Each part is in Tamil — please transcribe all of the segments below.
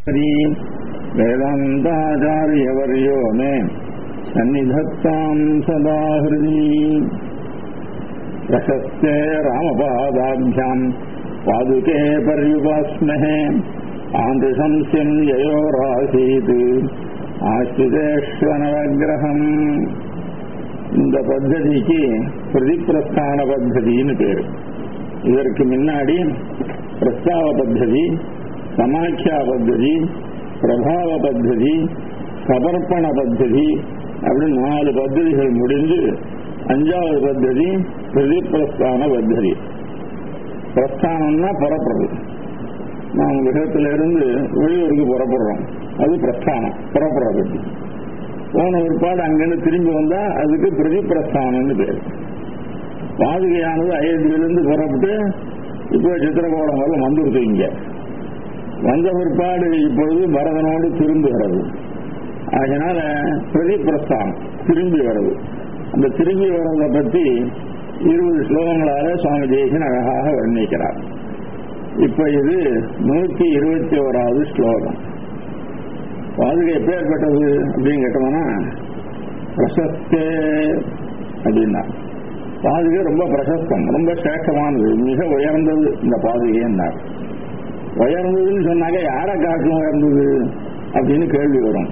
हरि वेदान्ताचार्यवर्यो मे सन्निधत्ताम् सदा हृदि प्रशस्ते रामपादाभ्याम् पादुके पर्युपास्महे आन्ध्रशंस्यम् ययोरासीत् ஆசிதேஸ்வனவகிரகம் இந்த பத்ததிக்கு பிரதிப்பிரஸ்தான பத்ததின்னு பேரு இதற்கு முன்னாடி பிரஸ்தாவ பத்ததி சமாக்கியா பத்ததி பிரபாவ பத்ததி சமர்ப்பண பத்ததி அப்படின்னு நாலு பத்ததிகள் முடிந்து அஞ்சாவது பத்ததி பிரதிப்பிரஸ்தான பத்ததி பிரஸ்தானம்னா புறப்படுறது நாம் கிரகத்திலிருந்து வெளியூருக்கு புறப்படுறோம் அது பிரஸ்தானம் புறப்படுற பத்தி போன ஒருபாடு அங்கிருந்து திரும்பி வந்தா அதுக்கு பிரதிப்பிரஸ்தானம்னு பேர் பாதுகையானது அயோத்தியிலிருந்து புறப்பட்டு இப்போ சித்திரகோடம் வரை வந்துருது இங்க வந்த பிற்பாடு இப்பொழுது பரதனோடு திரும்புகிறது அதனால பிரதிப்பிரஸ்தானம் திரும்பி வருது அந்த திரும்பி வர்றதை பற்றி இருபது ஸ்லோகங்களால சுவாமி தேசன் அழகாக வர்ணிக்கிறார் இப்ப இது நூத்தி இருபத்தி ஓராவது ஸ்லோகம் பாதுகை எப்பேற்பட்டது அப்படின்னு கேட்டோம்னா பிரசஸ்தே அப்படின்னா பாதுகை ரொம்ப பிரசஸ்தம் ரொம்ப சேஷமானது மிக உயர்ந்தது இந்த பாதுகைன்னார் உயர்ந்ததுன்னு சொன்னாக்க யாரை காட்டும் உயர்ந்தது அப்படின்னு கேள்வி வரும்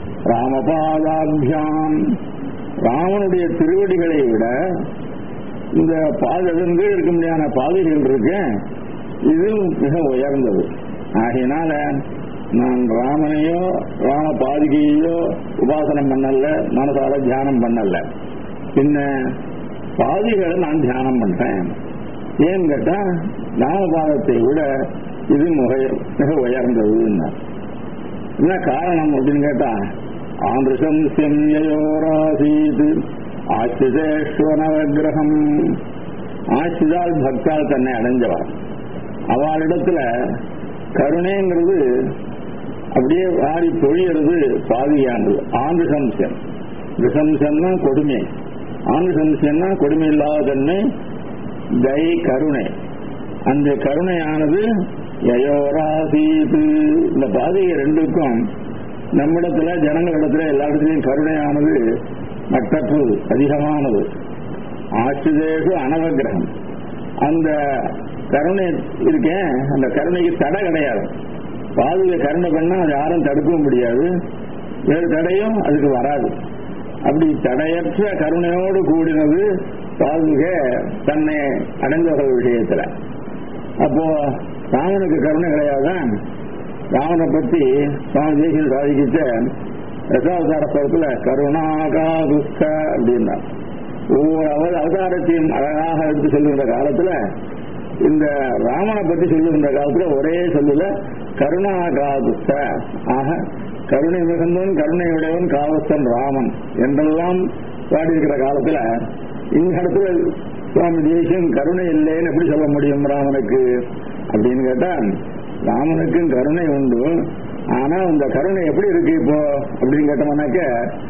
ராமபாதாபியாம் ராமனுடைய திருவடிகளை விட இந்த பாதகங்க இருக்க முடியாத பாதைகள் இருக்கு இது மிக உயர்ந்தது ஆகையினால நான் ராமனையோ ராம பாதிகையோ உபாசனம் பண்ணல மனசால தியானம் பண்ணல பின்ன பாதிகளை நான் தியானம் பண்றேன் ஏன்னு கேட்டா ராமபாதத்தை விட இது மிக மிக உயர்ந்ததுன்னா என்ன காரணம் அப்படின்னு கேட்டா ஆந்திரசம் செம்யோராசீத் ஆசிதேஸ்வரகிரகம் ஆசிதால் பக்தால் தன்னை அடைஞ்சவர் அவளிடத்துல கருணைங்கிறது அப்படியே வாரி பொழியறது பாதியானது ஆண்டு சம்சம் விசம்சம்னா கொடுமை ஆண்டு சம்சம்னா கொடுமை இல்லாத தன்மை தை கருணை அந்த கருணையானது யயோராசீது இந்த பாதிகை ரெண்டுக்கும் நம்மிடத்துல ஜனங்களிடத்துல எல்லா இடத்துலையும் கருணையானது மற்றற்றது அதிகமானது ஆசிதேஷு அனவகிரகம் அந்த கருணை இருக்கேன் அந்த கருணைக்கு தடை கிடையாது பாதுகை கருணை பண்ணா அது யாரும் தடுக்கவும் முடியாது வேறு தடையும் அதுக்கு வராது அப்படி தடையற்ற கருணையோடு கூடினது பாதுகை தன்னை அடைந்தவர்கள் விஷயத்துல அப்போ ராமனுக்கு கருணை கிடையாதான் ராமனை பத்தி சுவாமி தேசியில் சாதிக்கிட்ட ரசாவதாரத்துல கருணாகாதுஸ்க அப்படின்னா ஒவ்வொரு அவதாரத்தையும் அழகாக எடுத்து சொல்லுகிற காலத்துல இந்த ராமனை பத்தி சொல்லுகின்ற காலத்துல ஒரே சொல்லுல கருணா காதுஸ்த ஆக கருணை மிகுந்தவன் கருணையுடையவன் காவஸ்தன் ராமன் என்றெல்லாம் பாடியிருக்கிற காலத்துல இந்த இடத்துல சுவாமி தேசியம் கருணை இல்லைன்னு எப்படி சொல்ல முடியும் ராமனுக்கு அப்படின்னு கேட்டா ராமனுக்கும் கருணை உண்டு ஆனா இந்த கருணை எப்படி இருக்கு இப்போ அப்படின்னு கேட்டோம்னாக்க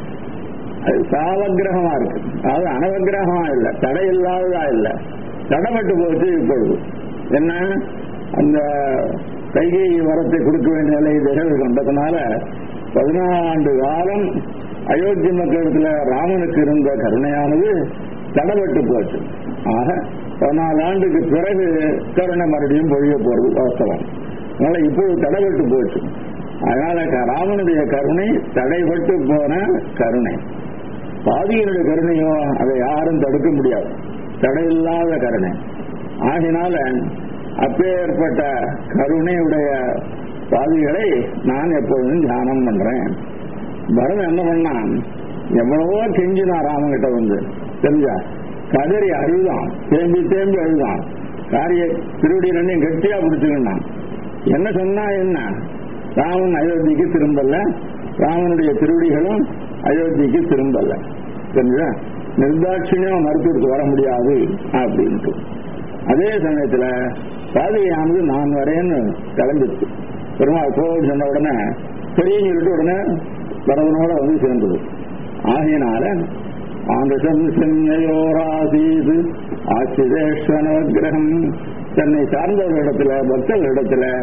அது சாவகிரகமா இருக்கு அதாவது அனவகிரகமா இல்லை தடை இல்லாததா இல்லை தடப்பட்டு போச்சு இப்பொழுது என்ன அந்த கைகை வரத்தை கொடுக்க வேண்டிய நிலை திகழ் கொண்டதுனால பதினாண்டு காலம் அயோத்தி மக்களிடத்துல ராமனுக்கு இருந்த கருணையானது தடப்பட்டு போச்சு ஆக பதினாலு ஆண்டுக்கு பிறகு கருணை மறுபடியும் பொழிய போறது வாஸ்தவம் அதனால இப்போது தடைபட்டு போச்சு அதனால ராமனுடைய கருணை தடைபட்டு போன கருணை பாதியினுடைய கருணையோ அதை யாரும் தடுக்க முடியாது தடையில்லாத கருணை ஆகினால அப்பேற்பட்ட கருணையுடைய பாதிகளை நான் எப்பொழுதும் தியானம் பண்றேன் பரதன் என்ன பண்ணான் எவ்வளவோ கெஞ்சினான் ராமகிட்ட வந்து தெரிஞ்சா கதறி அழுதான் தேம்பி தேம்பி அழுதான் காரிய திருவடி ரெண்டையும் கெட்டியா பிடிச்சுக்கினான் என்ன சொன்னா என்ன ராமன் அயோத்திக்கு திரும்பல ராமனுடைய திருவடிகளும் அயோத்திக்கு திரும்பல தெரிஞ்சா நிர்தாட்சியம் மறுத்துட்டு வர முடியாது அப்படின்ட்டு அதே சமயத்துல பாதுகையானது நான் வரேன்னு கிளம்பிச்சு பெருமாள் கோவில் சொன்ன உடனே பெரிய சொல்லிட்டு உடனே பரவனோட வந்து சேர்ந்தது ஆகையினால ஆண்டசம் சென்னையோராசீது ஆசிதேஸ்வன கிரகம் தன்னை சார்ந்தவர்களிடத்துல பக்தர்களிடத்துல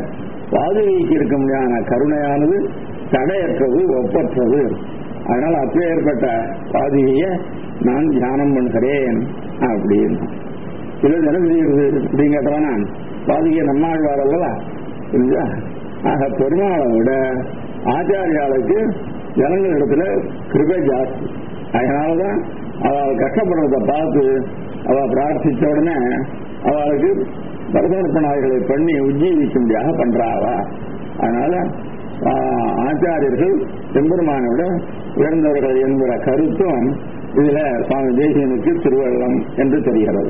பாதுகைக்கு இருக்க முடியாத கருணையானது தடையற்றது ஒப்பற்றது அதனால அப்பேற்பட்ட பாதுகைய நான் தியானம் பண்ணுகிறேன் அப்படின்னு சில தினம் செய்யுது அப்படின்னு கேட்டானா பாதுகை நம்மாழ்வார் அல்லவா புரிஞ்சா ஆக பெருமாளை விட ஆச்சாரியாளுக்கு ஜனங்கள் இடத்துல கிருபை ஜாஸ்தி அதனாலதான் அவள் கஷ்டப்படுறத பார்த்து அவ பிரார்த்திச்ச உடனே அவளுக்கு பரதர்ப்பணாய்களை பண்ணி உஜ்ஜீவிக்கும்படியாக பண்றாவா அதனால ஆஹ், ஆச்சாரியர்கள் எம்பெருமானை விட உயர்ந்தவர்கள் என்கிற கருத்தும் இதுல சுவாமி தேசியனுக்கு திருவள்ளம் என்று தெரிகிறது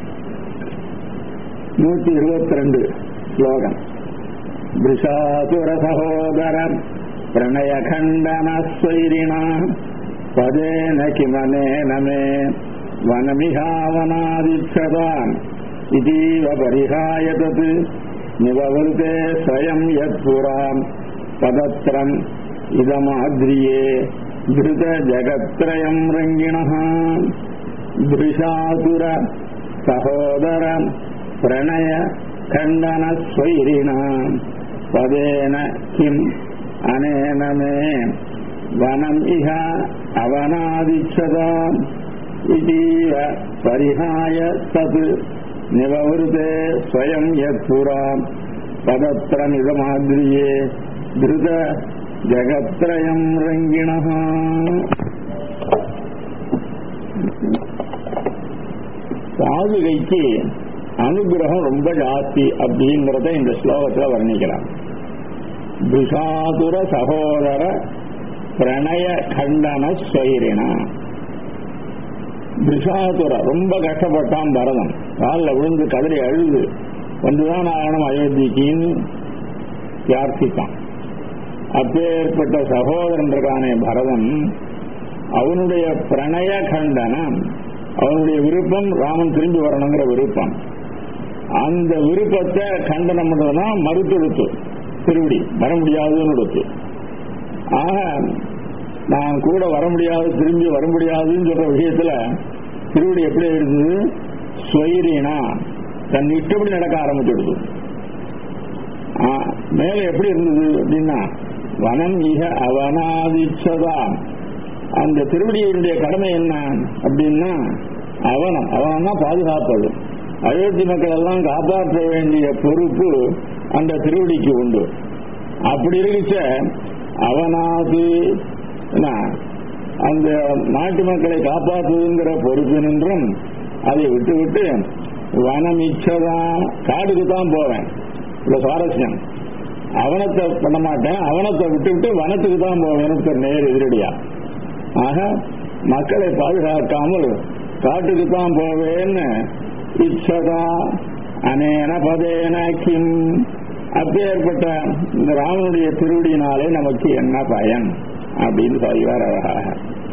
நூத்தி இருபத்தி ரெண்டு ஸ்லோகம் விஷாசுர சகோதரம் பிரணய கண்டனஸ்வைரிணா பதேன கிமனேன மே வனமிகாவனாதிச்சதாம் இதீவ பரிகாய தத் நிவவருதே ஸ்வயம் யத்புராம் பதத்ரம் இதமாத்ரியே திருத ஜகத்ரயம் ரங்கிணः திருஷாசுர சகோதர பிரணய கண்டன ஸ்வைரிணா பதேன கிம் அனேன மே வனம் இஹ அவனாதிச்சதாம் இதீவ பரிகாய தத் நிவவருதே ஸ்வயம் யத்புராம் பதத்திரமிதமாதிரியே திருத ஜகத்ரயம் ரங்கிணः பாதுகைக்கு அனுகிரகம் ரொம்ப ஜாஸ்தி அப்படிங்கிறத இந்த ஸ்லோகத்துல வர்ணிக்கலாம் துஷாதுர சகோதர பிரணய கண்டன ஸ்வைரினா துஷாதுர ரொம்ப கஷ்டப்பட்டான் பரதன் காலில் விழுந்து கதறி அழுது வந்துதான் ஆகணும் அயோத்திக்குன்னு பிரார்த்தித்தான் அப்பேற்பட்ட சகோதரன் இருக்கானே பரதன் அவனுடைய பிரணய கண்டனம் அவனுடைய விருப்பம் ராமன் திரும்பி வரணுங்கிற விருப்பம் அந்த விருப்பத்தை கண்டனம் பண்றதுனா மறுத்தெடுத்து திருவிடி வர முடியாதுன்னு எடுத்து ஆக நான் கூட வர முடியாது திரும்பி வர முடியாதுன்னு சொல்ற விஷயத்துல திருவிடி எப்படி இருந்தது ஸ்வைரினா தன் இஷ்டப்படி நடக்க ஆரம்பிச்சிடுது ஆ, மேல எப்படி இருந்தது அப்படின்னா வனம் இக அவனாதிச்சதாம் அந்த திருவடியினுடைய கடமை என்ன அப்படின்னா அவனம் அவனம்னா பாதுகாப்பது அயோத்தி மக்கள் எல்லாம் காப்பாற்ற வேண்டிய பொறுப்பு அந்த திருவடிக்கு உண்டு அப்படி இருக்க அவனாது என்ன, அந்த நாட்டு மக்களை காப்பாற்றுவதுங்கிற பொறுப்பு நின்றும் அதை விட்டு விட்டு வனம் இச்சதான் காடுக்கு தான் போவேன் இவ்வளவு சுவாரஸ்யம் அவனத்தை பண்ண மாட்டேன் அவனத்தை விட்டு விட்டு வனத்துக்கு தான் போவேன் நேர் எதிரடியா ஆக மக்களை பாதுகாக்காமல் காட்டுக்கு தான் போவேன்னு இச்சதா அனேன பதேன கிம் அப்பேற்பட்ட இந்த ராமனுடைய திருவடியினாலே நமக்கு என்ன பயன் அப்படின்னு சொல்வார் அழகாக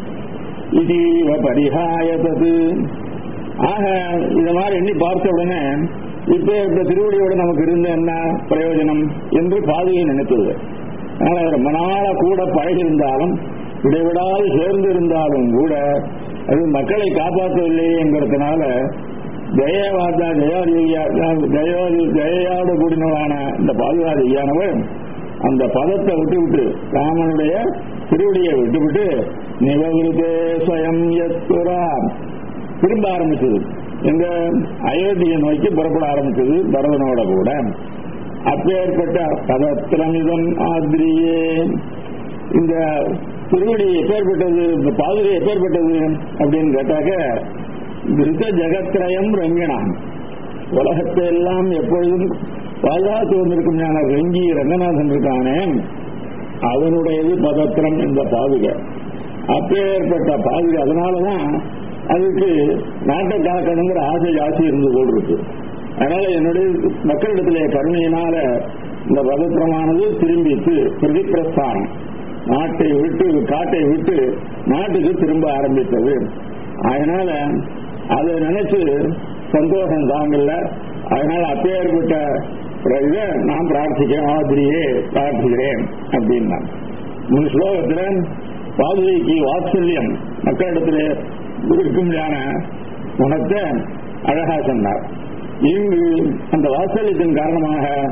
இதீவ பரிகாயதது ஆக இந்த மாதிரி எண்ணி பார்த்த உடனே இப்ப இந்த திருவடியோட நமக்கு இருந்த என்ன பிரயோஜனம் என்று பாதையை நினைத்தது அதனால ரொம்ப நாளா கூட பழகி இருந்தாலும் இடைவிடாது சேர்ந்து இருந்தாலும் கூட அது மக்களை காப்பாற்றவில்லைங்கிறதுனால ஜெயவாதா ஜெயாதியா ஜெயாதி ஜெயோடு கூடினவளான இந்த பாதுகாதியானவர் அந்த பதத்தை விட்டுவிட்டு ராமனுடைய திருவடியை விட்டுவிட்டு நிவகிருதே ஸ்வயம் யத்துரா திரும்ப ஆரம்பிச்சது எங்க அயோத்தியை நோக்கி புறப்பட ஆரம்பிச்சது பரதனோட கூட அப்பேற்பட்ட பதத்திரமிதம் ஆதிரியே இந்த திருவடி எப்பேற்பட்டது இந்த பாதுகை எப்பேற்பட்டது அப்படின்னு கேட்டாக்க திருத்த ஜெகத்ரயம் ரங்கினான் உலகத்தை எல்லாம் எப்பொழுதும் பாதுகாத்து வந்திருக்கும் ஞான ரங்கி ரங்கநாதன் இருக்கானே அவனுடையது பதத்திரம் இந்த பாதுகை அப்பேற்பட்ட பாதுகை அதனாலதான் அதுக்கு நாட்டை காக்கணுங்கிற ஆசை ஜாஸ்தி இருந்து போல் இருக்கு அதனால என்னுடைய மக்களிடத்திலே கருணையினால இந்த பதத்திரமானது திரும்பித்து பிரதிப்பிரஸ்தானம் நாட்டை விட்டு காட்டை விட்டு நாட்டுக்கு திரும்ப ஆரம்பித்தது அதனால அதை நினைச்சு சந்தோஷம் தாங்கல அதனால அப்பேற்பட்ட இதை நான் பிரார்த்திக்கிறேன் ஆதிரியே பிரார்த்திக்கிறேன் அப்படின்னா முன் ஸ்லோகத்துல பாதுகைக்கு வாத்சல்யம் மக்களிடத்துல இருக்கும்படியான குணத்தை அழகா சொன்னார் இங்கு அந்த வாத்சல்யத்தின் காரணமாக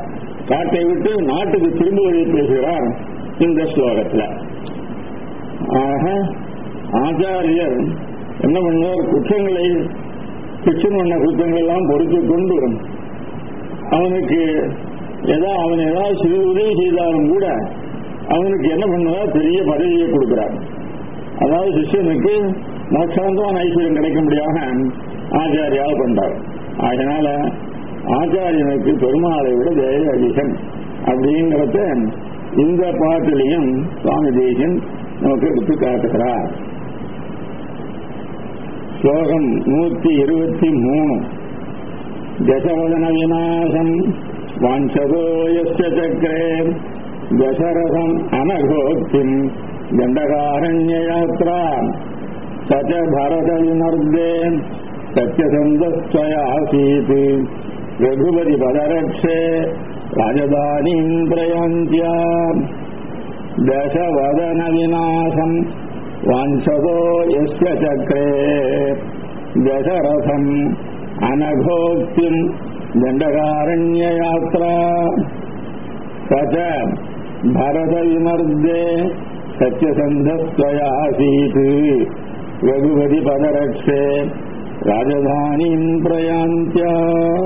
காட்டை விட்டு நாட்டுக்கு திரும்புவதை பேசுகிறார் இந்த ஸ்லோகத்தில் ஆக ஆச்சாரியர் என்ன பண்ணுவார் குற்றங்களை சிக்ஷன் பண்ண குற்றங்கள் எல்லாம் பொறுத்து கொண்டு அவனுக்கு ஏதோ அவன் ஏதாவது சிறு உதவி செய்தாலும் கூட அவனுக்கு என்ன பண்ணுவார் பெரிய பதவியை கொடுக்கிறார் அதாவது சிஷ்யனுக்கு மோட்சாந்தமான ஐஸ்வர்யம் கிடைக்க முடியாம ஆச்சாரியால் பண்றார் அதனால ஆச்சாரியனுக்கு பெருமாளை விட ஜெய அதிகம் அப்படிங்கிறத இந்த பாட்டிலையும் சுவாமி தேசன் நமக்கு எடுத்து காட்டுகிறார் ஸ்லோகம் நூத்தி இருபத்தி மூணு தசவதன விநாசம் வாஞ்சதோ யஸ்ய சக்கரே தசரதம் அனகோக்திம் தண்டகாரண்யயாத்ரா சச்ச பரத விமர்தே சத்யசந்தஸ்வயாசீத் ரகுபதி பதரக்ஷே ராஜதானீம் பிரயந்தியா தசவதன விநாசம் வாஞ்சதோ யஸ்ய சக்கரே தசரதம் அனகோக்திம் தண்டகாரண்யயாத்ரா சச்ச பரத விமர்தே சத்யசந்தஸ்வயாசீத் ரகுபதி பதரக்ஷே ராஜதானீம் பிரயாந்தியா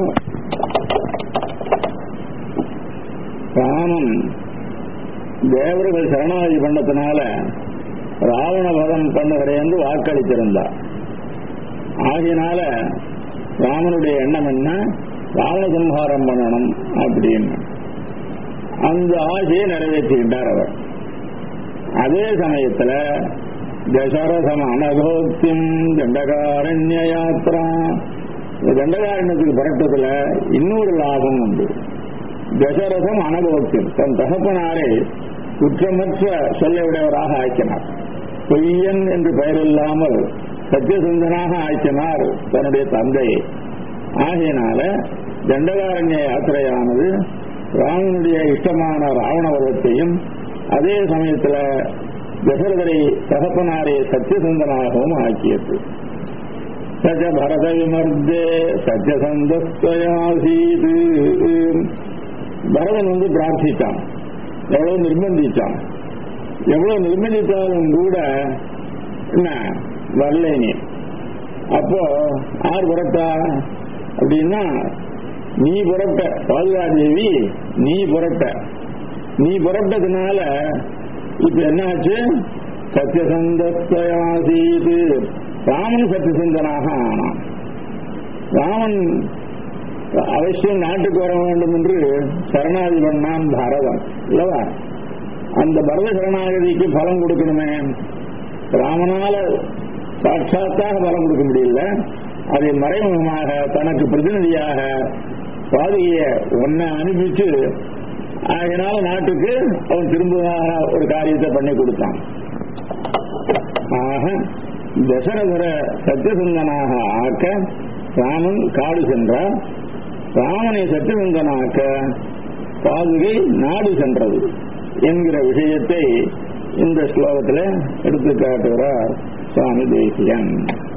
ராமன் தேவர்கள் சரணாகி பண்ணத்தினால ராவண வதம் பண்ணுகிறேன் என்று வாக்களித்திருந்தார் ஆகினால ராமனுடைய எண்ணம் என்ன ராவண சம்ஹாரம் பண்ணணும் அப்படின்னு அந்த ஆசையை நிறைவேற்றுகின்றார் அவர் அதே சமயத்துல தசரசம் அனகோக்திம் தண்டகாரண்ய யாத்திரா இந்த தண்டகாரண்யத்துக்கு புறட்டத்துல இன்னொரு லாபம் உண்டு தசரசம் அனகோக்தியம் தன் தகப்பனாரை குற்றமற்ற சொல்ல உடையவராக ஆக்கினார் பொய்யன் என்று பெயர் இல்லாமல் சத்தியசுந்தனாக ஆக்கினார் தன்னுடைய தந்தையை ஆகையினால தண்டகாரண்ய யாத்திரையானது ராவனுடைய இஷ்டமான ராவண வர்வத்தையும் அதே சமயத்தில் தசரதரை தகப்பனாரே சத்தியசந்தனாகவும் ஆக்கியது சஜ பரத விமர்தே சத்தியசந்தஸ்தயாசீது பரதன் வந்து பிரார்த்தித்தான் எவ்வளவு நிர்பந்தித்தான் எவ்வளவு நிர்பந்தித்தாலும் கூட என்ன வரல நீ அப்போ ஆர் புறட்டா அப்படின்னா நீ புறப்பட்ட பாதுகாதேவி நீ புறப்பட்ட நீ புறப்பட்டதுனால இப்ப என்னாச்சு சத்தியசந்தஸ்தயாசீது ராமன் சத்தியசந்தனாக ஆனான் ராமன் அவசியம் நாட்டுக்கு வர வேண்டும் என்று சரணாதி பண்ணான் பாரதம் இல்லவா அந்த பரத சரணாகதிக்கு பலம் கொடுக்கணுமே ராமனால சாட்சாத்தாக பலம் கொடுக்க முடியல அதை மறைமுகமாக தனக்கு பிரதிநிதியாக பாதிய ஒன்ன அனுப்பிச்சு அதனால நாட்டுக்கு அவன் திரும்புவதாக ஒரு காரியத்தை பண்ணி கொடுத்தான் ஆக தசரதர சத்தியசந்தனாக ஆக்க ராமன் காடு சென்றார் ராமனை சத்தியசந்தனாக்க பாதுகை நாடு சென்றது என்கிற விஷயத்தை இந்த ஸ்லோகத்தில் எடுத்து காட்டுகிறார் சுவாமி தேசியன்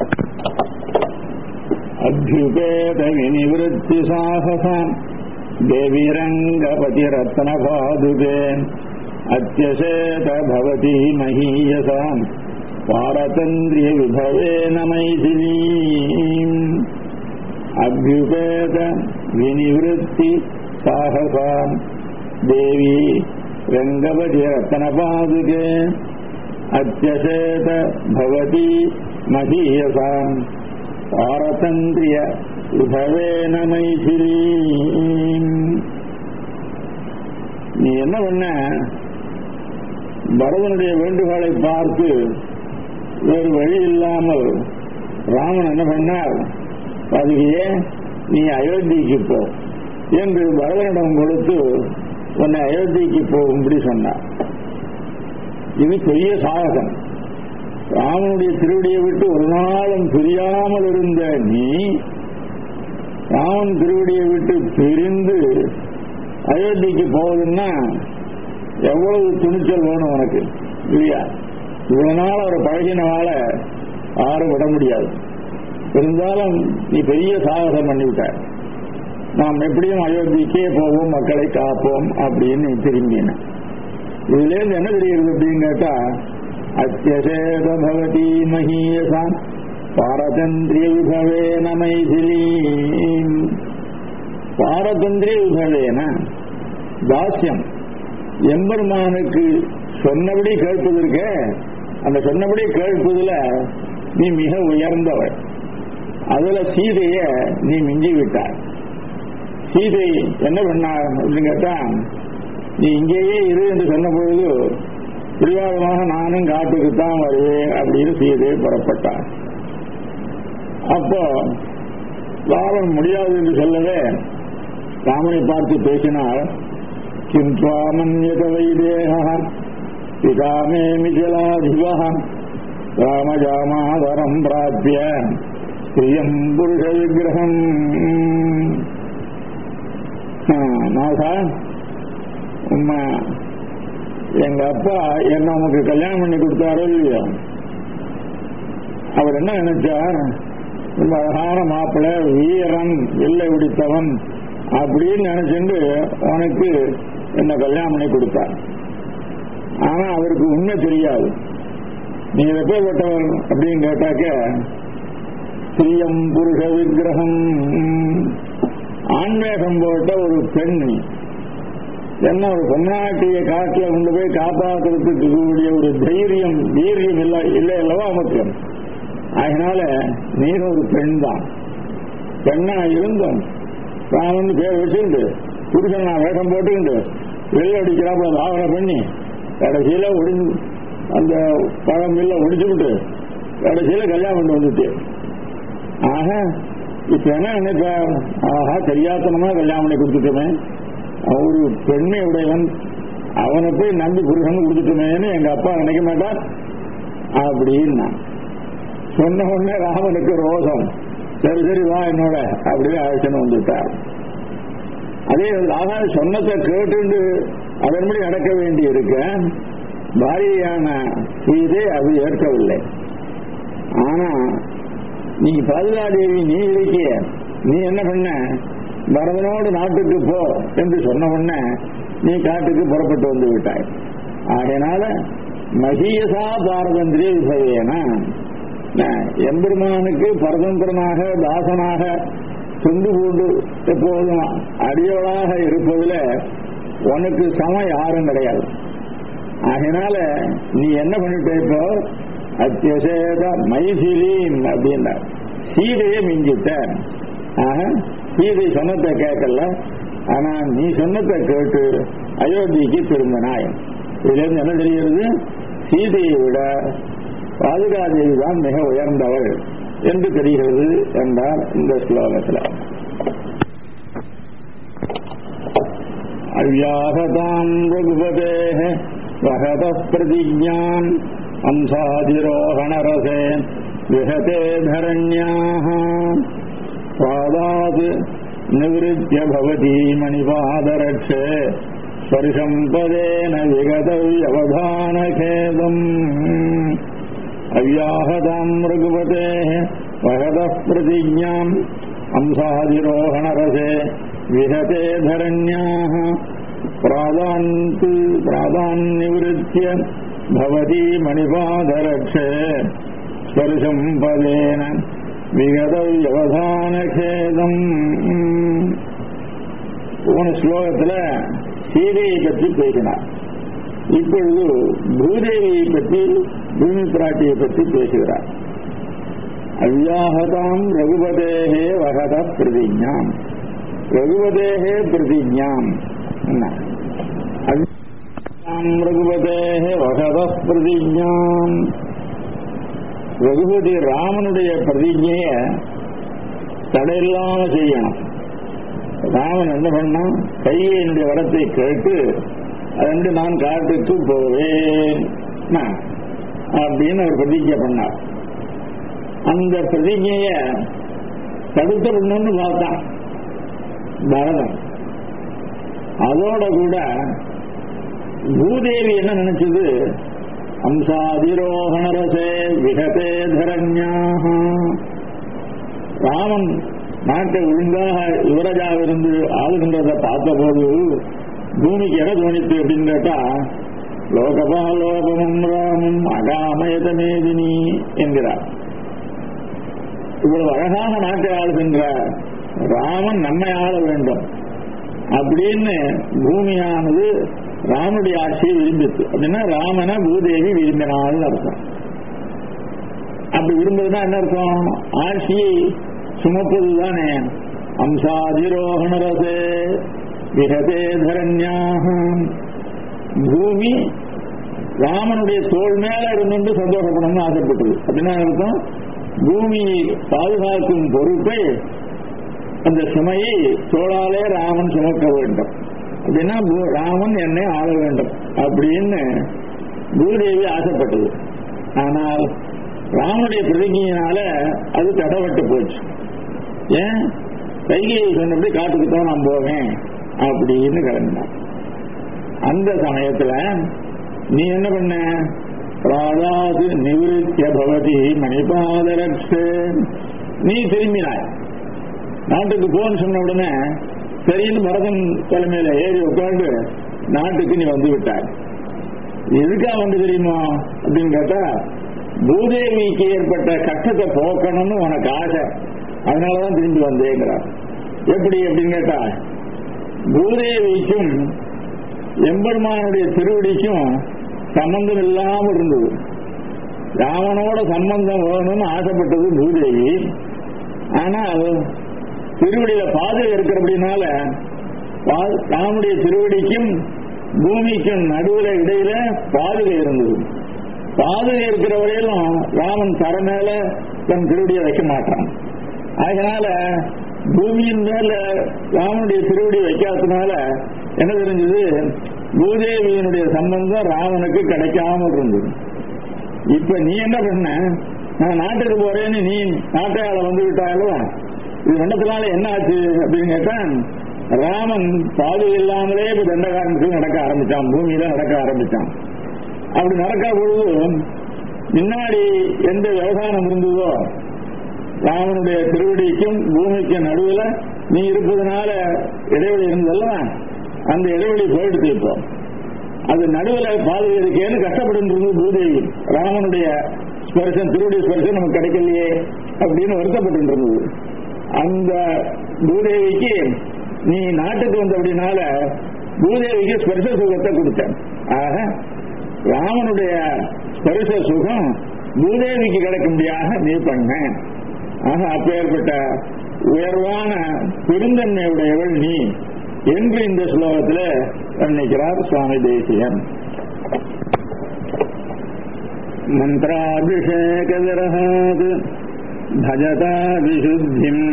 அபியுபேத வினிவருத்தி சாகசாம் தேவிரங்கபதி ரத்ன பாதுகே அத்தியசேத பவதி மகீயசாம் பாரதந்திரிய விபவேன மைதிலீம் அபியுபேத வினிவருத்தி சாகசாம் தேவி ரங்கபதி ரத்ன பாதுகே அத்தியசேத பவதி மகீயசாம் பாரதந்திரிய விபவேன மைதிலீம் நீ என்ன பண்ண பரதனுடைய வேண்டுகோளை பார்த்து வேறு வழி இல்லாமல் ராமன் என்ன பண்ணார் அதுகையே நீ அயோத்திக்கு போ என்று பரதனிடம் கொடுத்து உன்னை அயோத்திக்கு போகும்படி சொன்னார் இது பெரிய சாகசம் ராமனுடைய திருவடியை விட்டு ஒரு நாளும் பிரியாமல் இருந்த நீ ராமன் திருவடியை விட்டு பிரிந்து அயோத்திக்கு போவதுன்னா எவ்வளவு துணிச்சல் வேணும் உனக்கு இல்லையா இவ்வளவு நாள் அவர் பழகினவால யாரும் விட முடியாது இருந்தாலும் நீ பெரிய சாகசம் பண்ணிவிட்ட நாம் எப்படியும் அயோத்திக்கே போவோம் மக்களை காப்போம் அப்படின்னு திரும்பின இதுல இருந்து என்ன தெரியுது அப்படின்னு கேட்டா அத்தியசேத பவதி மகீயசான் பாரதந்திரிய விபவேன மைதிலி பாரதந்திரிய விபவேன தாஸ்யம் எம்பெருமானுக்கு சொன்னபடி கேட்பதற்க அந்த சொன்னபடி கேட்பதுல நீ மிக உயர்ந்தவள் அதுல சீதைய நீ மிஞ்சி விட்டாய் சீதை என்ன பண்ணார் அப்படின்னு கேட்டா நீ இங்கேயே இரு என்று சொன்ன பொழுது பிடிவாதமாக நானும் காட்டுக்குத்தான் வருவேன் அப்படின்னு சீதை புறப்பட்டார் அப்போ ராவன் முடியாது என்று சொல்லவே ராமனை பார்த்து பேசினார் கிம் சுவாமன்யத வைதேக பிதாமே மிதிலாதிவ ராமஜாமாதரம் பிராபிய ஸ்ரீயம் புருஷ விக்கிரகம் நாசா உண்மை எங்க அப்பா என்ன உனக்கு கல்யாணம் பண்ணி கொடுத்தாரோ இல்லையோ அவர் என்ன நினைச்சார் ரொம்ப அழகான மாப்பிள்ளை வீரன் வில்லை பிடித்தவன் அப்படின்னு நினைச்சுட்டு உனக்கு என்ன கல்யாணம் பண்ணி கொடுத்தார் ஆனா அவருக்கு உண்மை தெரியாது நீ எப்பேற்பட்டவர் அப்படின்னு கேட்டாக்க ஸ்திரியம் புருஷ விக்கிரகம் ஆன்மேகம் போட்ட ஒரு பெண் நீ என்ன ஒரு பொன்னாட்டிய காட்டுல கொண்டு போய் காப்பாற்றுறதுக்கு கூடிய ஒரு தைரியம் வீரியம் இல்லை இல்லை அல்லவா நமக்கு அதனால நீர் ஒரு பெண் தான் பெண்ணா இருந்தோம் ராமன் பேர் வச்சுண்டு புருஷன் நான் வேஷம் போட்டுக்கிண்டு வெள்ள அடிக்கிறாப்புல தாவனை பண்ணி கடைசியில ஒடிஞ்சு அந்த பழம் மில்ல ஒடிச்சுக்கிட்டு கடைசியில கல்யாணம் பண்ணி வந்துட்டு ஆக இப்ப என்ன நினைப்பா ஆஹா தெரியாத்தனமா கல்யாணம் பண்ணி கொடுத்துட்டோமே ஒரு பெண்ணை உடையவன் அவனை போய் நம்பி புருஷன் கொடுத்துட்டோமேன்னு எங்க அப்பா நினைக்க மாட்டார் அப்படின்னா சொன்ன உடனே ராமனுக்கு ரோசம் சரி சரி வா என்னோட அப்படியே அழைச்சன்னு வந்துட்டார் அதே ஆகா சொன்னதை கேட்டு அதன்படி நடக்க வேண்டி இருக்க பாரியான சீதை அது ஏற்கவில்லை ஆனா நீ பாதுகாதேவி நீ இருக்கிய நீ என்ன பண்ண பரதனோடு நாட்டுக்கு போ என்று சொன்ன உடனே நீ காட்டுக்கு புறப்பட்டு வந்து விட்டாய் ஆகையினால மகியசா பாரதந்திரிய விசவேனா எம்பெருமானுக்கு பரதந்திரனாக தாசனாக தொண்டு கொண்டு எப்போதும் அடியவளாக இருப்பதுல உனக்கு சம யாரும் கிடையாது ஆகையினால நீ என்ன பண்ணிட்ட இப்போ அத்தியசேத மைதிலீன் அப்படின்னா சீதையை மிஞ்சிட்ட ஆக சீதை சொன்னதை கேட்கல ஆனா நீ சொன்னதை கேட்டு அயோத்திக்கு திரும்பினாய் இதுல இருந்து என்ன தெரிகிறது சீதையை விட பாதுகாதேவி தான் மிக உயர்ந்தவள் என்று தெரிகிறது என்றார் இந்த ஸ்லோகத்தில் அவ்யாகதாம் ரகுபதே வகத பிரதிஜான் அம்சாதிரோகணரசே விஹதே தரண்யாக பாதாத் நிவृत्य भवती मणिपादरक्षे स्पर्शम् पदेन विगतव्यवधानखेदम् अव्याहताम् रघुपतेः वहदः प्रतिज्ञाम् अंसाधिरोहणरसे विहते धरण्याः प्रादान्त् प्रादान्निवृत्य भवती मणिपादरक्षे स्पर्शम् पदेन விகதவியவதானகேதம் போன ஸ்லோகத்துல சீதையை பற்றி பேசினார் இப்பொழுது பூதேவியை பற்றி பூமி பிராட்டியை பற்றி பேசுகிறார் அவ்யாகதாம் ரகுபதேகே வகத பிரதிஜாம் ரகுபதேகே பிரதிஜாம் ரகுபதேகே வகத பிரதிஜாம் ரகுபதி ராமனுடைய பிரதிஜைய தடையில்லாம செய்யணும் ராமன் என்ன பண்ணான் கையினுடைய வரத்தை கேட்டு அதன்று நான் காட்டுக்கு போவேன் அப்படின்னு ஒரு பிரதிஜை பண்ணார் அந்த பிரதிஜைய தடுத்த பண்ணணும்னு பார்த்தான் பரதன் அதோட கூட பூதேவி என்ன நினைச்சது அம்சாதிரோகணரசே விகதே தரண்யாக ராமன் நாட்டை ஒழுங்காக யுவராஜாக இருந்து ஆளுகின்றதை பார்த்தபோது பூமிக்கு என தோணித்து அப்படின்னு கேட்டா லோகபாலோபமும் ராமம் அகாமயதமேதினி என்கிறார் இவ்வளவு அழகாக நாட்டை ஆளுகின்ற ராமன் நம்மை ஆள வேண்டும் அப்படின்னு பூமியானது ராமனுடைய ஆட்சியை விரும்பிச்சு அப்படின்னா ராமனை பூதேவி விரும்பினாள்னு அர்த்தம் அப்படி விரும்புறதுனா என்ன அர்த்தம் ஆட்சியை சுமப்பது தானே அம்சாதிரோகண ரசே விகதே தரண்யாகம் பூமி ராமனுடைய தோல் மேல இருந்து சந்தோஷப்படணும்னு ஆசைப்பட்டது அப்படின்னா அர்த்தம் பூமி பாதுகாக்கும் பொறுப்பை அந்த சுமையை தோளாலே ராமன் சுமக்க வேண்டும் அப்படின்னா ராமன் என்னை ஆள வேண்டும் அப்படின்னு பூதேவி ஆசைப்பட்டது ஆனால் ராமனுடைய பிரதிஜையினால அது தடவட்டு போச்சு ஏன் கைகையை சொன்னபடி காட்டுக்கு தான் நான் போவேன் அப்படின்னு கிளம்பினான் அந்த சமயத்துல நீ என்ன பண்ண ராதாது நிவிருத்திய பவதி மணிபாதரட்சே நீ திரும்பினாய் நாட்டுக்கு போன்னு சொன்ன உடனே சரின்னு பரதன் தலைமையில ஏறி உட்காந்து நாட்டுக்கு நீ வந்து விட்டாய் எதுக்கா வந்து தெரியுமா அப்படின்னு கேட்டா பூதேவிக்கு ஏற்பட்ட கஷ்டத்தை போக்கணும்னு உனக்கு ஆசை அதனாலதான் திரும்பி வந்தேங்கிறார் எப்படி அப்படின்னு கேட்டா பூதேவிக்கும் எம்பெருமானுடைய திருவடிக்கும் சம்பந்தம் இல்லாமல் இருந்தது ராவனோட சம்பந்தம் வேணும்னு ஆசைப்பட்டது பூதேவி ஆனால் திருவடியில பாதை இருக்கிறபடினால ராமனுடைய திருவடிக்கும் பூமிக்கும் நடுவில் இடையில பாதுகை இருந்தது பாதுகை இருக்கிற வரையிலும் ராமன் தர மேல தன் திருவடியை வைக்க மாட்டான் அதனால பூமியின் மேல ராமனுடைய திருவடி வைக்காததுனால என்ன தெரிஞ்சது பூதேவியினுடைய சம்பந்தம் ராமனுக்கு கிடைக்காமல் இருந்தது இப்ப நீ என்ன பண்ண நான் நாட்டுக்கு போறேன்னு நீ நாட்டையால வந்து விட்டாலும் இது ரெண்டத்தினால என்ன ஆச்சு அப்படின்னு கேட்டா ராமன் பாது இல்லாமலே இப்ப தண்டகாரத்துக்கு நடக்க ஆரம்பிச்சான் பூமியில நடக்க ஆரம்பிச்சான் அப்படி நடக்க பொழுது முன்னாடி எந்த விவசாயம் இருந்ததோ ராமனுடைய திருவடிக்கும் பூமிக்கும் நடுவில் நீ இருப்பதனால இடைவெளி இருந்ததல்ல அந்த இடைவெளி போயிடுச்சு இப்போ அது நடுவில் பாதுகா இருக்கேன்னு கஷ்டப்பட்டு பூதேவி ராமனுடைய ஸ்பர்சம் திருவடி ஸ்பர்சம் நமக்கு கிடைக்கலையே அப்படின்னு வருத்தப்பட்டு இருந்தது அந்த பூதேவிக்கு நீ நாட்டுக்கு வந்த அப்படின்னால பூதேவிக்கு ஸ்பர்ச சுகத்தை கொடுத்த ஆக ராமனுடைய ஸ்பர்ச சுகம் பூதேவிக்கு கிடைக்கும்படியாக நீ பண்ண ஆக அப்பேற்பட்ட உயர்வான பெருந்தன்மையுடையவள் நீ என்று இந்த ஸ்லோகத்தில் வர்ணிக்கிறார் சுவாமி தேசியன் மந்திராபிஷேக விரகாத் भजता विशुद्धिम्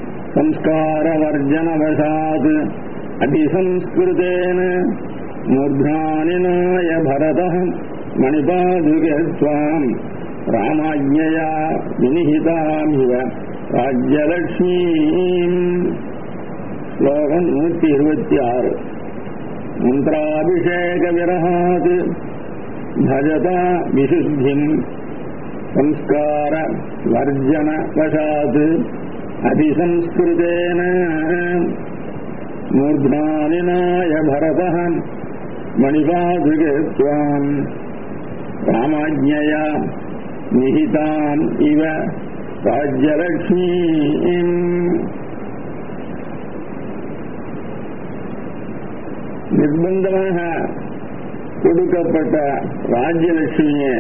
संस्कारवर्जनवशात् अतिसंस्कृतेन मूर्ध्नानिनाय भरतः मणिपादुके त्वाम् रामाज्ञया विनिहितामिव राज्यलक्ष्मीम् श्लोकम् नूति இருபத்தி ஆறு मन्त्राभिषेकविरहात् भजता विशुद्धिम् संस्कार वर्जन वशात् अतिसंस्कृतेन मूर्ध्नानिनाय भरतः मणिपादुके त्वाम् रामाज्ञया निहिताम् इव राज्यलक्ष्मीम् நிர்பந்தமாக கொடுக்கப்பட்ட ராஜ்யலட்சுமியை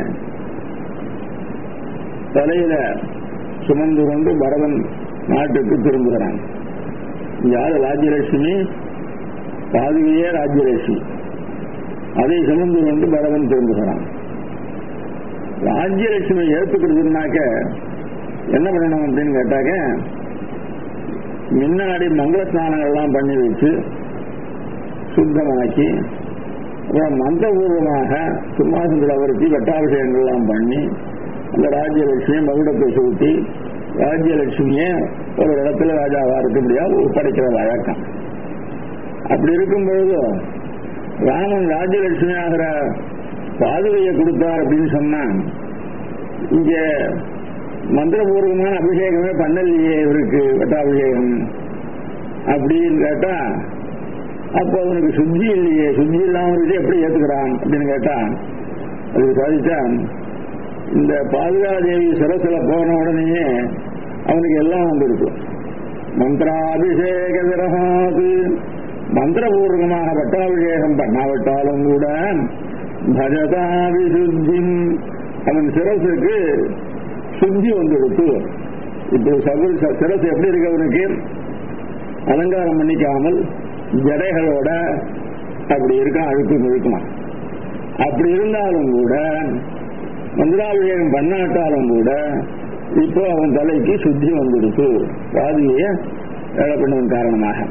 தலையில சுமந்து கொண்டு பரதன் நாட்டுக்கு திரும்புகிறான் யாரு ராஜ்யலட்சுமி பாதுகையே ராஜ்யலட்சுமி அதை சுமந்து கொண்டு பரதன் திரும்புகிறான் ராஜ்யலட்சுமி ஏற்றுக்கிறதுனாக்க என்ன பண்ணணும் அப்படின்னு கேட்டாக்க முன்னாடி மங்கள ஸ்நானங்கள்லாம் பண்ணி வச்சு சுத்தமாக்கி அப்புறம் மந்திரபூர்வமாக சிம்மாசனத்தில் அவருக்கு வட்டாபிஷேகங்கள்லாம் பண்ணி அந்த ராஜ்யலட்சுமியை மகுடத்தை சூட்டி ராஜ்யலட்சுமியை ஒரு இடத்துல ராஜாவா இருக்கும்படியா ஒப்படைக்கிற வழக்கம் அப்படி இருக்கும் பொழுது ராமன் ராஜ்யலட்சுமி ஆகிற பாதுகையை கொடுத்தார் அப்படின்னு சொன்னா இங்க மந்திரபூர்வமான அபிஷேகமே பண்ணலையே இவருக்கு பட்டாபிஷேகம் அப்படின்னு கேட்டா அப்போ அவனுக்கு சுத்தி இல்லையே சுத்தி இல்லாம இருக்கு எப்படி ஏத்துக்கிறான் அப்படின்னு கேட்டா அதுக்கு சாதிச்சா இந்த பாதுகாதேவி சிரசில போன உடனேயே அவனுக்கு எல்லாம் வந்துருக்கு மந்திராபிஷேக விரகாது மந்திரபூர்வமாக பட்டாபிஷேகம் பண்ணாவிட்டாலும் கூட பஜதா விசுத்தி அவன் சிரசுக்கு சுத்தி வந்துடுத்து இப்போ சகுல் சிரசு எப்படி இருக்கு அவனுக்கு அலங்காரம் பண்ணிக்காமல் ஜடைகளோட அப்படி இருக்கான் அழுக்கு முழுக்குமா அப்படி இருந்தாலும் கூட மந்திராபிஷேகம் பண்ணாட்டாலும் கூட இப்போ அவன் தலைக்கு சுத்தி வந்துடுத்து பாதிய வேலை பண்ணவன் காரணமாக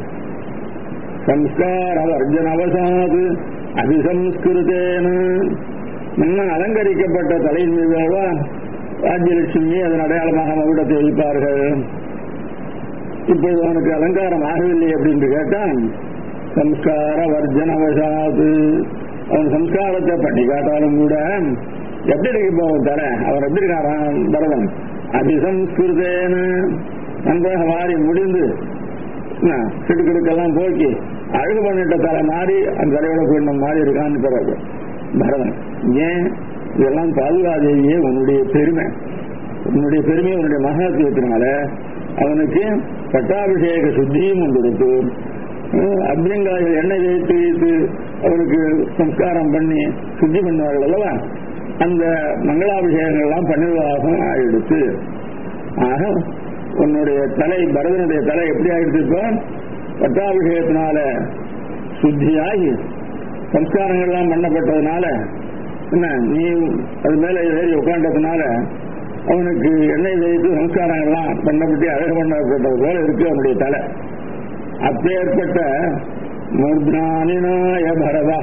சம்ஸ்கார அர்ஜுன அவசாது அபிசம்ஸ்கிருதேன முன்ன அலங்கரிக்கப்பட்ட தலையின் மீது ராஜ்யலட்சுமி அதன் அடையாளமாக மகுடத்தை வைப்பார்கள் இப்பொழுது அவனுக்கு அலங்காரம் ஆகவில்லை அப்படின்னு கேட்டான் சம்ஸ்கார வர்ஜனவசாது அவன் சம்ஸ்காரத்தை பண்ணி காட்டாலும் கூட எப்படி இருக்கு இப்போ அவன் தர அவர் எப்படி இருக்காரான் பரதன் அபிசம்ஸ்கிருதேன நன்றாக மாறி முடிந்து சிடுக்கிடுக்கெல்லாம் போக்கி அழகு பண்ணிட்ட தலை மாறி அந்த தலையோட போயிட்ட மாறி இருக்கான்னு பிறகு பரதன் ஏன் இதெல்லாம் பாதுகாதேவியே உன்னுடைய பெருமை உன்னுடைய பெருமை உன்னுடைய மகாத்துவத்தினால அவனுக்கு பட்டாபிஷேக சுத்தியும் கொடுத்து அபியங்காயில் எண்ணெய் வைத்து வைத்து அவருக்கு சம்ஸ்காரம் பண்ணி சுத்தி பண்ணுவார்கள் அல்லவா அந்த மங்களாபிஷேகங்கள்லாம் பண்ணிவாகம் ஆயிடுச்சு ஆக உன்னுடைய தலை பரதனுடைய தலை எப்படி ஆயிடுச்சு இப்போ பட்டாபிஷேகத்தினால சுத்தியாகி சம்ஸ்காரங்கள்லாம் பண்ணப்பட்டதுனால என்ன நீ அது மேல ஏறி உட்காண்டதுனால அவனுக்கு எண்ணெய் வைத்து சம்ஸ்காரங்கள்லாம் பண்ணப்பட்டு அழகு பண்ணப்பட்டது போல இருக்கு அவனுடைய தலை அப்பேற்பட்ட மூர்தானினாய பரதா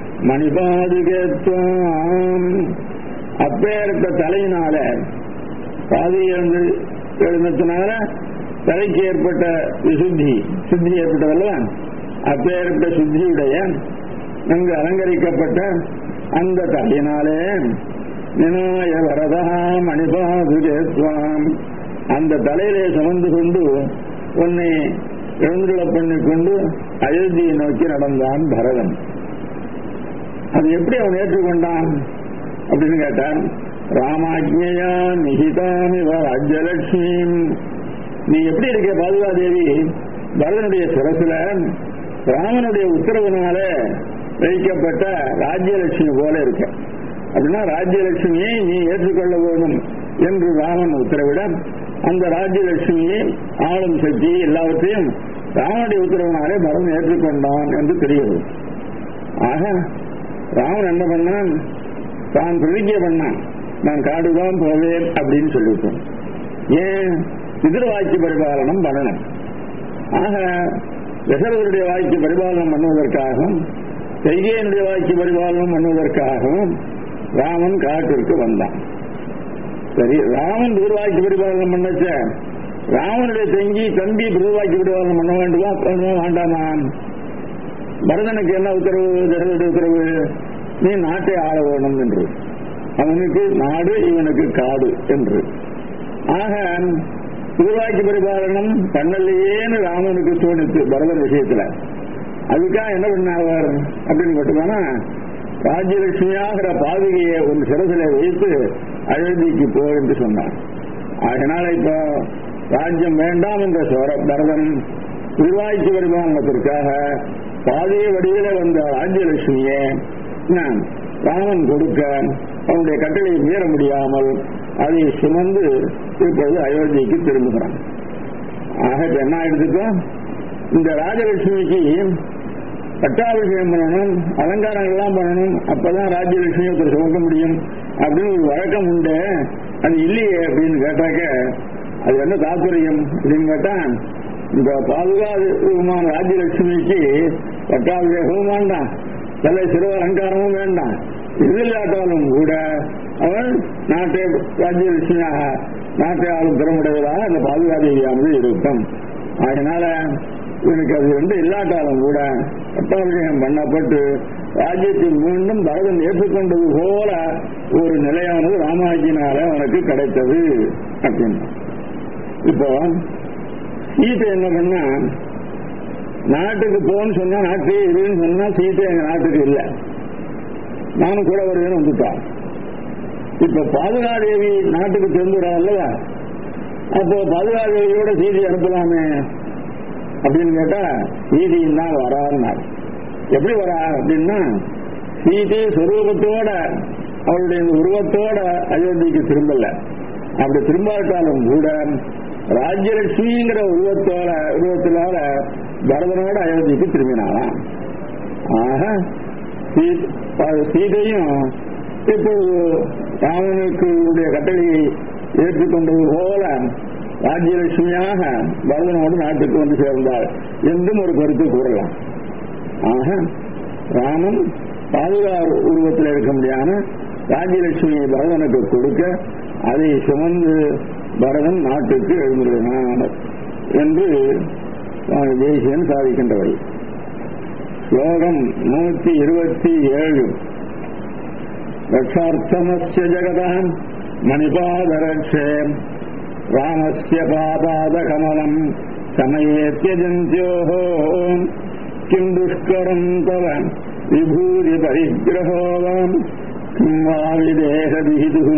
மணிபாதிகத்துவம் அப்பேற்பட்ட தலையினால பாதி எழுந்து எழுந்ததுனால தலைக்கு ஏற்பட்ட விசுத்தி சுத்தி ஏற்பட்டதல்ல அப்பேற்பட்ட சுத்தியுடைய நன்கு அலங்கரிக்கப்பட்ட அந்த தலையினாலே நினாய வரதா மணிபாதுகேத்வாம் அந்த தலையிலே சுமந்து கொண்டு உன்னை எழுந்துள்ள பண்ணிக் கொண்டு அயோத்தியை நோக்கி நடந்தான் பரதன் அது எப்படி அவன் ஏற்றுக்கொண்டான் அப்படின்னு கேட்டான் ராமாஜ்யா நிகிதாமி ராஜ்யலட்சுமி நீ எப்படி இருக்க பாதுகாதேவி பரதனுடைய சிரசுல ராமனுடைய உத்தரவினால வைக்கப்பட்ட ராஜ்யலட்சுமி போல இருக்க அப்படின்னா ராஜ்யலட்சுமியை நீ ஏற்றுக்கொள்ள வேண்டும் என்று ராமன் உத்தரவிட அந்த ராஜ்யலட்சுமியை ஆளும் சக்தி எல்லாவற்றையும் ராமனுடைய உத்தரவினாலே பரதன் ஏற்றுக்கொண்டான் என்று தெரிகிறது ஆக ராமன் என்ன பண்ணான் தான் பிரதிஜை பண்ணான் நான் காடுதான் போவேன் அப்படின்னு சொல்லிவிட்டோம் ஏன் எதிர்வாய்க்கு பரிபாலனம் பண்ணணும் ஆக தசரதனுடைய வாய்க்கு பரிபாலனம் பண்ணுவதற்காகவும் கைகேயனுடைய வாய்க்கு பரிபாலனம் பண்ணுவதற்காகவும் ராமன் காட்டிற்கு வந்தான் சரி ராமன் பிதிர்வாய்க்கு பரிபாலனம் பண்ணச்ச ராமனுடைய தங்கி தம்பி பிதிர்வாய்க்கு பரிபாலனம் பண்ண வேண்டுமா பண்ணுமா வேண்டாமா பரதனுக்கு என்ன உத்தரவு தசரனுடைய உத்தரவு நீ நாட்டை ஆள வேணும் என்று அவனுக்கு நாடு இவனுக்கு காடு என்று ஆக திருவாக்கி பரிபாலனம் பண்ணலையேன்னு ராமனுக்கு தோணித்து பரதன் விஷயத்துல அதுக்காக என்ன பண்ணார் அப்படின்னு போட்டுக்கோனா ராஜ்யலட்சுமியாகிற பாதுகையை ஒரு சிறசில வைத்து அயோத்திக்கு போ என்று சொன்னார் அதனால இப்போ ராஜ்யம் வேண்டாம் என்ற சோர பரதன் திருவாய்க்கு பரிபாலனத்திற்காக பாதிய வடிவில வந்த ராஜ்யலட்சுமியை ராமன் கொடுக்க அவனுடைய கட்டளையை மீற முடியாமல் அதை சுமந்து இப்பொழுது அயோத்திக்கு திரும்புகிறான் ஆக இப்ப என்ன ஆயிடுச்சுக்கோ இந்த ராஜலட்சுமிக்கு பட்டாபிஷேகம் பண்ணணும் அலங்காரங்கள் எல்லாம் பண்ணணும் அப்பதான் ராஜ்யலட்சுமி ஒருத்தர் சுமக்க முடியும் அப்படின்னு ஒரு வழக்கம் உண்டு அது இல்லையே அப்படின்னு கேட்டாக்க அது என்ன தாத்பரியம் அப்படின்னு கேட்டா இந்த பாதுகாப்புமான ராஜ்யலட்சுமிக்கு பட்டாபிஷேகமும் வேண்டாம் சில சிறு அலங்காரமும் வேண்டாம் இது இல்லாட்டாலும் கூட அவன் நாட்டை ராஜ்யலட்சுமியாக நாட்டை ஆளும் திறமுடையதாக அந்த பாதுகாதேவியானது இருக்கும் அதனால இவனுக்கு அது ரெண்டு இல்லாட்டாலும் கூட பட்டாபிஷேகம் பண்ணப்பட்டு ராஜ்யத்தை மீண்டும் பரதன் ஏற்றுக்கொண்டது போல ஒரு நிலையானது ராமாஜினால அவனுக்கு கிடைத்தது அப்படின்னு இப்போ சீதை என்ன பண்ணா நாட்டுக்கு போன்னு சொன்னா நாட்டுக்கு இருன்னு சொன்னா சீதை எங்க நாட்டுக்கு இல்லை நானும் கூட வருவேன்னு வந்துட்டான் இப்ப பாதுகாதேவி நாட்டுக்கு திரும்புறா இல்லையா அப்போ பாதுகாதேவியோட சீதை அனுப்பலாமே அப்படின்னு கேட்டா சீதையும் தான் வராருனார் எப்படி வரா அப்படின்னா சீதை சுரூபத்தோட அவளுடைய உருவத்தோட அயோத்திக்கு திரும்பல அப்படி திரும்பாட்டாலும் கூட ராஜ்யலட்சுமிங்கிற உருவத்தோட உருவத்தினால பரதனோட அயோத்திக்கு திரும்பினாலாம் ஆக சீதையும் இப்பொழுது ராமனுக்கு கட்டளையை ஏற்றுக்கொண்டது போல ராஜ்யலட்சுமியாக பரதனோடு நாட்டுக்கு வந்து சேர்ந்தாள் என்றும் ஒரு கருத்து கூறலாம் ஆக ராமன் பாதுகாப்பு உருவத்தில் இருக்க முடியாம ராஜ்யலட்சுமியை பரதனுக்கு கொடுக்க அதை சுமந்து பரதன் நாட்டுக்கு எழுந்துள்ளான் என்று தேசியன் சாதிக்கின்றவை ஸ்லோகம் நூற்றி இருபத்தி ஏழு ரட்சார்த்தமஸ்ய ஜகதாம் மணிபாதரட்சே ராமஸ்ய பாபாதகமலம் சமயேத்யஜந்தியோः किम् दुष्करम् तव विभूरि परिग्रहो वाम् किम् वा विदेहविहितुः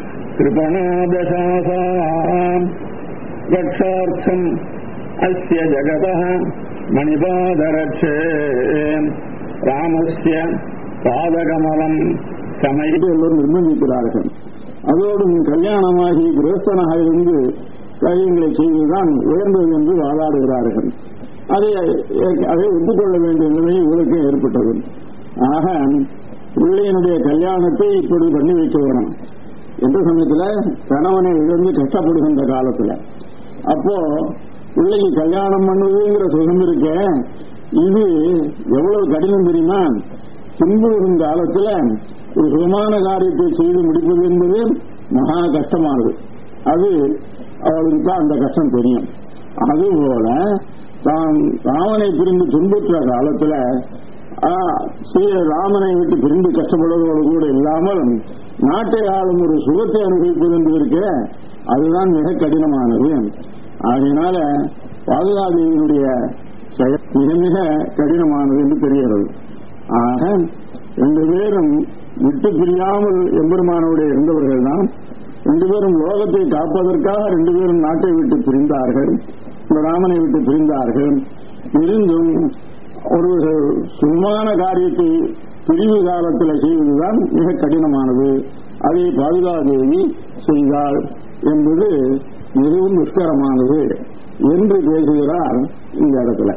कृपणादशासाम् रक्षार्थम् अस्य जगतः मणिपादरक्षे ராமஸ்ய பாதகமலம் சமைத்து எல்லோரும் நிர்பந்திக்கிறார்கள் அதோடு நீ கல்யாணமாகி கிரகஸ்தனாக இருந்து காரியங்களை செய்வதுதான் உயர்ந்தது என்று வாதாடுகிறார்கள் அதை அதை ஒத்துக்கொள்ள வேண்டிய நிலை இவருக்கு ஏற்பட்டது ஆக பிள்ளையினுடைய கல்யாணத்தை இப்படி பண்ணி வைக்க வேணும் எந்த சமயத்துல கணவனை இழந்து கஷ்டப்படுகின்ற காலத்துல அப்போ பிள்ளைக்கு கல்யாணம் பண்ணுவதுங்கிற சுகம் இருக்க இது எவ்வளவு கடினம் தெரியுமா பின்பு வரும் காலத்துல ஒரு சுகமான காரியத்தை செய்து முடிப்பது என்பது மகா கஷ்டமானது அது அவளுக்கு தான் அந்த கஷ்டம் தெரியும் அதுபோல தான் ராமனை பிரிந்து துன்புற்ற காலத்துல ஸ்ரீ ராமனை விட்டு பிரிந்து கஷ்டப்படுவதோடு கூட இல்லாமல் நாட்டை ஆளும் ஒரு சுகத்தை அனுபவிப்பது என்று இருக்க அதுதான் மிக கடினமானது ஆகையினால பாதுகாதேவியினுடைய செயல் மிக மிக கடினமானது என்று தெரிகிறது ஆக ரெண்டு பேரும் விட்டு பிரியாமல் எம்பெருமானோடைய இருந்தவர்கள் தான் ரெண்டு பேரும் லோகத்தை காப்பதற்காக ரெண்டு பேரும் நாட்டை விட்டு பிரிந்தார்கள் ராமனை விட்டு பிரிந்தார்கள் இருந்தும் ஒரு சுகமான காரியத்தை பிரிவு காலத்தில் செய்வதுதான் மிக கடினமானது அதை பாதுகாதேவி செய்தாள் என்பது மிகவும் துஷ்கரமானது என்று பேசுகிறார் இந்த இடத்துல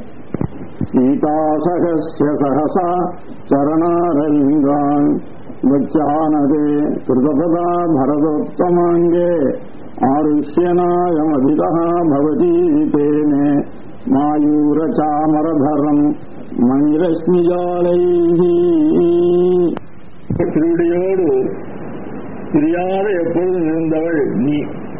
சீதாசகசிய சகசா சரணாரலிங்கான் வச்சானதே கிருதபதா பரதோத்தமாங்கே ஆருஷ்யநாயமதிதா பவதீவிதேனே மாயூரச்சாமரதரம் மணிரஸ்மிஜாலை திருடியோடு பிரியாத எப்பொழுதும் இருந்தவள் நீ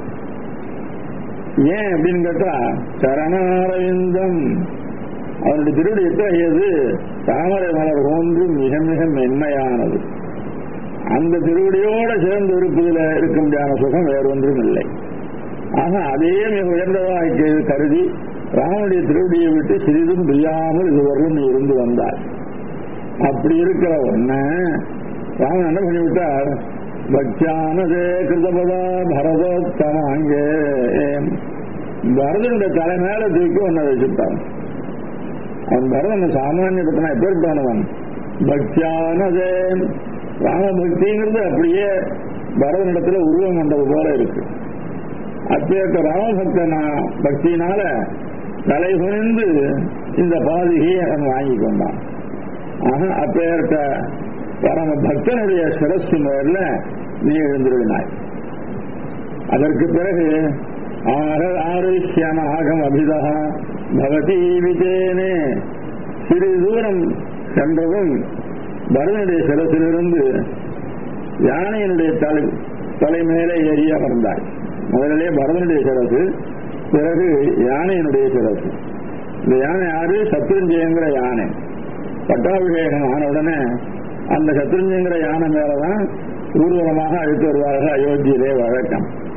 ஏன் அப்படின்னு கேட்டா சரணாரவிந்தம் அவனுடைய திருடி எத்தகையது தாமரை மலர் ஒன்று மிக மிக மென்மையானது அந்த திருவடியோட சேர்ந்து இருப்பதில் இருக்க முடியாத சுகம் வேறொன்றும் இல்லை ஆக அதே மிக உயர்ந்ததாக கருதி ராமனுடைய திருவடியை விட்டு சிறிதும் பிரியாமல் இதுவரையும் நீ இருந்து வந்தார் அப்படி இருக்கிற ஒன்ன ராமன் என்ன பண்ணிவிட்டார் பக்தியானதே கிருதபதா பரதோத்தமாங்கே பரதனுடைய தலை மேல தூக்கி ஒன்ன வச்சுட்டான் அவன் பரதன் சாமானியப்பட்டன எப்பேற்பட்டவன் பக்தியானதே ராம பக்திங்கிறது அப்படியே பரதனிடத்துல உருவம் கொண்டது போல இருக்கு அப்பேற்ற ராமபக்தனா பக்தியினால தலை குனிந்து இந்த பாதிகையை அவன் வாங்கி கொண்டான் ஆக அப்பேற்ற பரம பக்தனுடைய சிரஸ்து மேல நீ எழுந்திருந்தாய் அதற்கு பிறகு ஆருஷ்யன ஆகம் அபிதா பவதி விஜேனே சிறிது தூரம் சென்றதும் பரதனுடைய சிரசிலிருந்து யானையினுடைய தலை தலை மேலே ஏறி அமர்ந்தாய் முதலிலே பரதனுடைய சிரசு பிறகு யானையினுடைய சிரசு இந்த யானை யாரு சத்ருஞ்சயங்கிற யானை பட்டாபிஷேகம் ஆன உடனே அந்த சத்ருஞ்சயங்கிற யானை மேலதான் ஊர்வலமாக அழைத்து வருவார்கள் அயோத்தியிலே வழக்கம்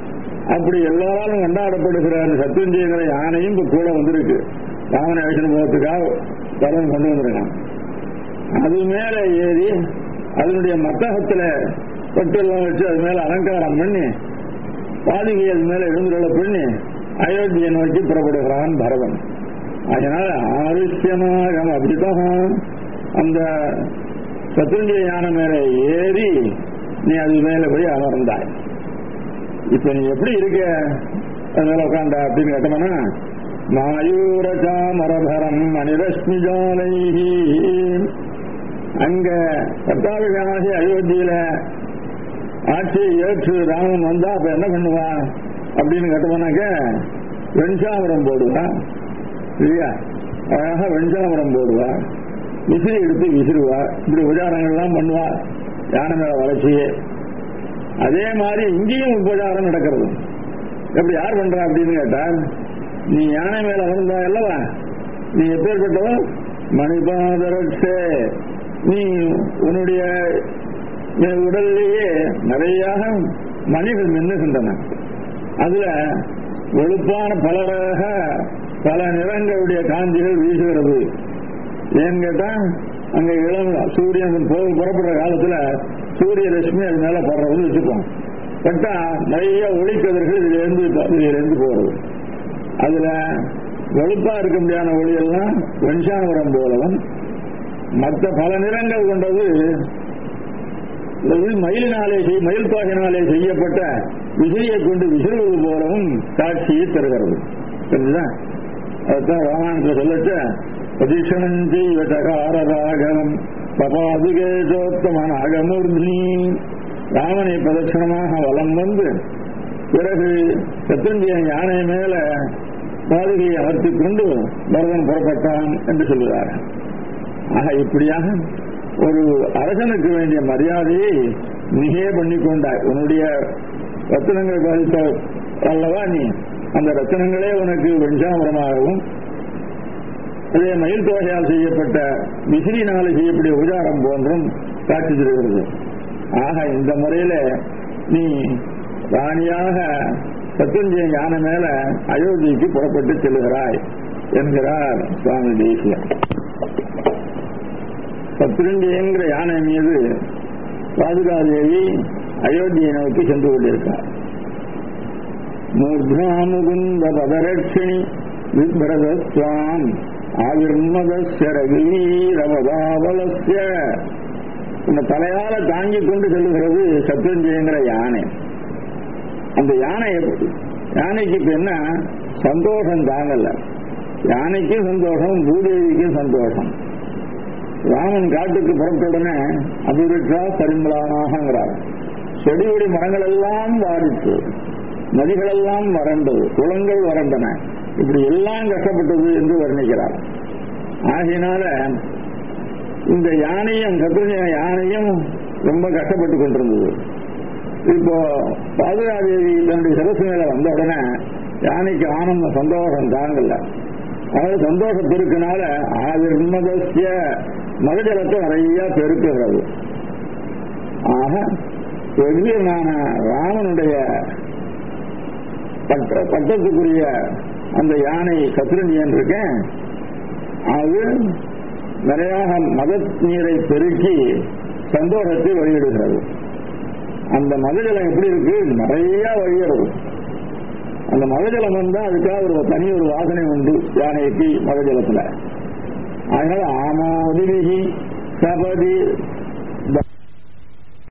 அப்படி எல்லாராலும் கொண்டாடப்படுகிற அந்த சத்ருஞ்சயங்கிற யானையும் இப்ப கூட வந்திருக்கு ராமனை அழைச்சிட்டு போகிறதுக்காக பரவன் கொண்டு வந்திருக்கான் அது மேல ஏறி அதனுடைய மத்தகத்துல பட்டெல்லாம் வச்சு அது மேல அலங்காரம் பண்ணி பாதுகை அது மேல எழுந்துள்ள பண்ணி அயோத்தியை நோக்கி புறப்படுகிறான் பரதன் அதனால ஆருஷ்யமாக அப்படிதான் அந்த சத்ருஞ்சய யானை மேல ஏறி நீ அது மேல போய் அமர்ந்தாய் இப்ப நீ எப்படி இருக்க அது மேல உட்காந்தா அப்படின்னு கேட்டோம்னா மாயூரஜா மரபரம் மணிரஷ்மி ஜாலை அங்க பட்டாபிஷேகமாகி அயோத்தியில ஆட்சியை ஏற்று ராமன் வந்தா அப்ப என்ன பண்ணுவான் அப்படின்னு கேட்டோம்னாக்க வெண்சாமரம் போடுவா இல்லையா அழகா வெண்சாமரம் போடுவா விசிறி எடுத்து விசிறுவா இப்படி உபச்சாரங்கள்லாம் பண்ணுவா யானை மேல வளர்ச்சியே அதே மாதிரி இங்கேயும் உபச்சாரம் நடக்கிறது எப்படி யார் பண்றா அப்படின்னு கேட்டா நீ யானை மேல அமர்ந்தா அல்லவா நீ எப்பேற்பட்டவன் மணிபாதரட்சே நீ உன்னுடைய உடல்லையே நிறைய மணிகள் மின்னுகின்றன அதுல வெளுப்பான பலராக பல நிறங்களுடைய காஞ்சிகள் வீசுகிறது ஏன்னு கேட்டா அங்க இளம் சூரியன் போக புறப்படுற காலத்துல சூரிய ரஷ்மி அது மேல படுறதுன்னு வச்சுப்போம் பட்டா நிறைய ஒளிக்கதிர்கள் இதுல இருந்து இதுல இருந்து போறது அதுல வெளுப்பா இருக்க முடியாத ஒளியெல்லாம் வெண்சாமரம் போலவும் மற்ற பல நிறங்கள் கொண்டது இது மயிலினாலே செய் மயில் பாகினாலே செய்யப்பட்ட விசிறியை கொண்டு விசிறுவது போலவும் காட்சியை தருகிறது புரிஞ்சுதா அதுதான் ராமாயணத்தில் சொல்லச்ச பிரதீட்சணம் செய்வ சகார ராகவம் பபாதுகேசோத்தமன் அகமூர்னி ராமனை பிரதட்சணமாக வலம் வந்து பிறகு சத்ருஞ்சயன் யானை மேல பாதுகையை அமர்த்திக் கொண்டு பரதன் புறப்பட்டான் என்று சொல்கிறார் ஆக இப்படியாக ஒரு அரசனுக்கு வேண்டிய மரியாதையை நீயே பண்ணி கொண்டாய் உன்னுடைய ரத்தனங்கள் பாதித்த அல்லவா நீ அந்த ரத்தனங்களே உனக்கு வெஞ்சாமரமாகவும் அதே மயில் தொகையால் செய்யப்பட்ட விசிறினால செய்யக்கூடிய உபச்சாரம் போன்றும் காட்சி தருகிறது ஆக இந்த முறையில நீ ராணியாக சத்துஞ்சய ஞான மேல அயோத்திக்கு புறப்பட்டு செல்கிறாய் என்கிறார் சுவாமி தேசியர் சத்ருஞ்சயங்கிற யானை மீது பாதுகாதேவி அயோத்தியை நோக்கி சென்று கொண்டிருக்கார் மூர்தா முகுந்த பதரட்சிணி விப்ரதஸ்வாம் ஆவிர்மதஸ்ய ரகுவீரவதாவலஸ்ய இந்த தலையால தாங்கிக் கொண்டு செல்லுகிறது சத்ருஞ்சயங்கிற யானை அந்த யானை எப்படி யானைக்கு இப்ப என்ன சந்தோஷம் தாங்கல யானைக்கும் சந்தோஷம் பூதேவிக்கும் சந்தோஷம் ராமன் காட்டுக்கு புறப்பட்ட உடனே அபிவிருத்தா பரிமளானாகிறார் செடி கொடி மரங்கள் எல்லாம் வாடித்து நதிகள் எல்லாம் வறண்டது குளங்கள் வறண்டன இப்படி எல்லாம் கஷ்டப்பட்டது என்று வர்ணிக்கிறார் ஆகையினால இந்த யானையும் சத்ருஜ யானையும் ரொம்ப கஷ்டப்பட்டு கொண்டிருந்தது இப்போ பாதுகாதேவி தன்னுடைய சிரசு மேல வந்த உடனே யானைக்கு ஆனந்த சந்தோஷம் தாங்கல அதாவது சந்தோஷ பெருக்கினால ஆதிர்மதஸ்ய மகஜலத்தை நிறைய பெருக்குகிறது ஆக வெகுமான ராமனுடைய பட்ட பட்டத்துக்குரிய அந்த யானை சத்ருஞ்சியன் இருக்கேன் அது நிறைய மத நீரை பெருக்கி சந்தோஷத்தை வெளியிடுகிறது அந்த மதஜலம் எப்படி இருக்கு நிறைய வழிகிறது அந்த மதஜலம் வந்தா அதுக்காக ஒரு தனி ஒரு வாசனை உண்டு யானைக்கு மதஜலத்துல அதனால ஆமாதிகி சபதி